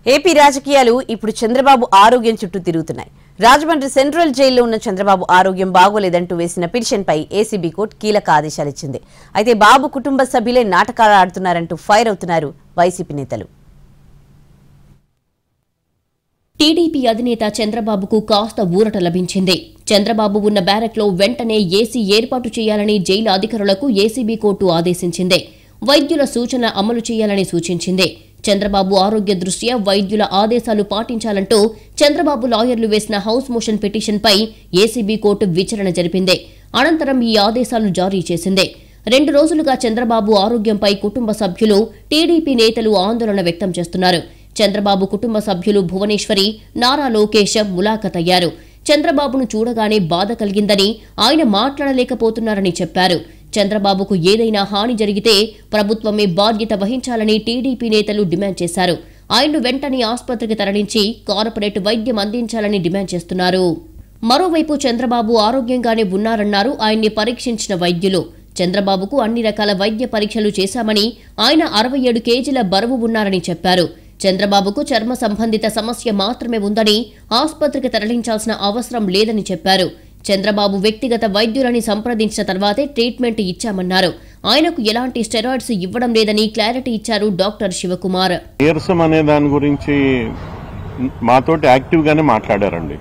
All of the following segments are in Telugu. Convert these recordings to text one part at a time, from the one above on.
ఏపీ రాజకీయాలు ఇప్పుడు చంద్రబాబు ఆరోగ్యం చుట్టూ తిరుగుతున్నాయి రాజమండ్రి సెంట్రల్ జైల్లో ఉన్న చంద్రబాబు ఆరోగ్యం బాగోలేదంటూ వేసిన పిటిషన్పై ఏసీబీ కోర్టు కీలక ఆదేశాలిచ్చింది అయితే బాబు కుటుంబ సభ్యులే నాటకాలు ఆడుతున్నారంటూ ఫైర్ అవుతున్నారు వైసీపీ నేతలు టీడీపీ అధినేత చంద్రబాబుకు కాస్త ఊరట లభించింది చంద్రబాబు ఉన్న బ్యారెక్లో వెంటనే ఏసీ ఏర్పాటు చేయాలని జైలు అధికారులకు ఏసీబీ కోర్టు ఆదేశించింది వైద్యుల సూచన అమలు చేయాలని సూచించింది చంద్రబాబు ఆరోగ్య దృష్ట్యా వైద్యుల ఆదేశాలు పాటించాలంటూ చంద్రబాబు లాయర్లు వేసిన హౌస్ మోషన్ పిటిషన్పై ఏసీబీ కోర్టు విచారణ జరిపింది అనంతరం ఈ ఆదేశాలు జారీ చేసింది రెండు రోజులుగా చంద్రబాబు ఆరోగ్యంపై కుటుంబ సభ్యులు టీడీపీ నేతలు ఆందోళన వ్యక్తం చేస్తున్నారు చంద్రబాబు కుటుంబ సభ్యులు భువనేశ్వరి నారా లోకేష్ ములాఖత్ అయ్యారు చంద్రబాబును చూడగానే బాధ కలిగిందని ఆయన మాట్లాడలేకపోతున్నారని చెప్పారు చంద్రబాబుకు ఏదైనా హాని జరిగితే ప్రభుత్వమే బాధ్యత వహించాలని టీడీపీ నేతలు డిమాండ్ చేశారు ఆయన్ను వెంటనే ఆసుపత్రికి తరలించి కార్పొరేట్ వైద్యం అందించాలని డిమాండ్ చేస్తున్నారు మరోవైపు చంద్రబాబు ఆరోగ్యంగానే ఉన్నారన్నారు ఆయన్ని పరీక్షించిన వైద్యులు చంద్రబాబుకు అన్ని రకాల వైద్య పరీక్షలు చేశామని ఆయన అరవై ఏడు కేజీల బరువు ఉన్నారని చెప్పారు చంద్రబాబుకు చర్మ సంబంధిత సమస్య మాత్రమే ఉందని ఆసుపత్రికి తరలించాల్సిన అవసరం లేదని చెప్పారు చంద్రబాబు వ్యక్తిగత వైద్యులని సంప్రదించిన తర్వాతే ట్రీట్మెంట్ ఇచ్చామన్నారు ఆయనకు ఎలాంటి స్టెరాయిడ్స్ ఇవ్వడం లేదని క్లారిటీ ఇచ్చారు డాక్టర్ శివకుమార్ నీరసం అనే దాని గురించి మాతోటి యాక్టివ్గానే మాట్లాడారండి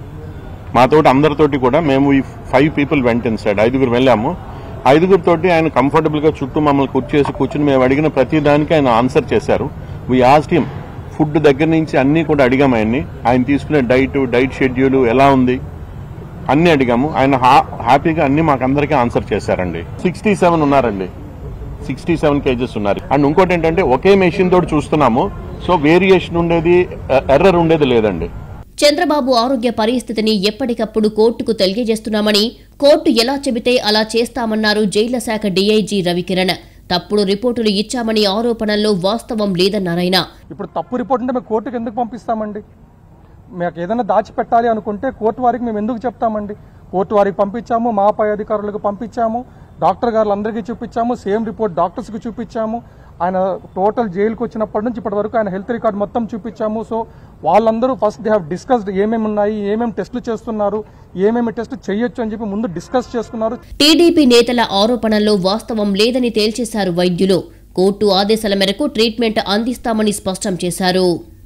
మాతోటి అందరితోటి కూడా మేము ఈ five people went inside ఐదుగురు వెళ్ళాము ఐదుగురితోటి ఆయన కంఫర్టబుల్గా చుట్టూ మమ్మల్ని కూర్చేసి కూర్చుని మేము అడిగిన ప్రతి దానికి ఆయన ఆన్సర్ చేశారు వీ ఆస్ట్ హిమ్ ఫుడ్ దగ్గర నుంచి అన్నీ కూడా అడిగాము ఆయన్ని ఆయన తీసుకునే డైట్ డైట్ షెడ్యూల్ ఎలా ఉంది అన్నీ అడిగాము ఆయన హా- హ్యాపీగా అన్ని మాకందరికీ ఆన్సర్ చేశారండి సిక్స్టీ సెవెన్ ఉన్నారండి సిక్స్టీ సెవెన్ కేజెస్ ఉన్నారు అండ్ ఇంకోటి ఏంటంటే ఒకే మెషిన్ తోటి చూస్తున్నాము సో వేరియేషన్ ఉండేది ఎర్రర్ ఉండేది లేదండి చంద్రబాబు ఆరోగ్య పరిస్థితిని ఎప్పటికప్పుడు కోర్టుకు తెలియజేస్తున్నామని కోర్టు ఎలా చెబితే అలా చేస్తామన్నారు జైళ్ల శాఖ డీఐజీ రవికిరణ్ తప్పుడు రిపోర్టులు ఇచ్చామని ఆరోపణల్లో వాస్తవం లేదన్నారాయన ఇప్పుడు తప్పు రిపోర్ట్ అంటే మేము కోర్టుకి ఎందుకు పంపిస్తామండి మాకు ఏదైనా దాచిపెట్టాలి అనుకుంటే కోర్టు వారికి మేము ఎందుకు చెప్తామండి కోర్టు వారికి పంపించాము మా పై అధికారులకు పంపించాము డాక్టర్ గారు అందరికీ చూపించాము సేమ్ రిపోర్ట్ డాక్టర్స్కి చూపించాము ఆయన టోటల్ జైలుకి వచ్చినప్పటి నుంచి ఇప్పటి వరకు ఆయన హెల్త్ రికార్డ్ మొత్తం చూపించాము సో వాళ్ళందరూ ఫస్ట్ దే హ్యావ్ డిస్కస్డ్ ఏమేమి ఉన్నాయి ఏమేమి టెస్టులు చేస్తున్నారు ఏమేమి టెస్ట్ చేయొచ్చు అని చెప్పి ముందు డిస్కస్ చేసుకున్నారు టీడీపీ నేతల ఆరోపణల్లో వాస్తవం లేదని తేల్చేశారు వైద్యులు కోర్టు ఆదేశాల మేరకు ట్రీట్మెంట్ అందిస్తామని స్పష్టం చేశారు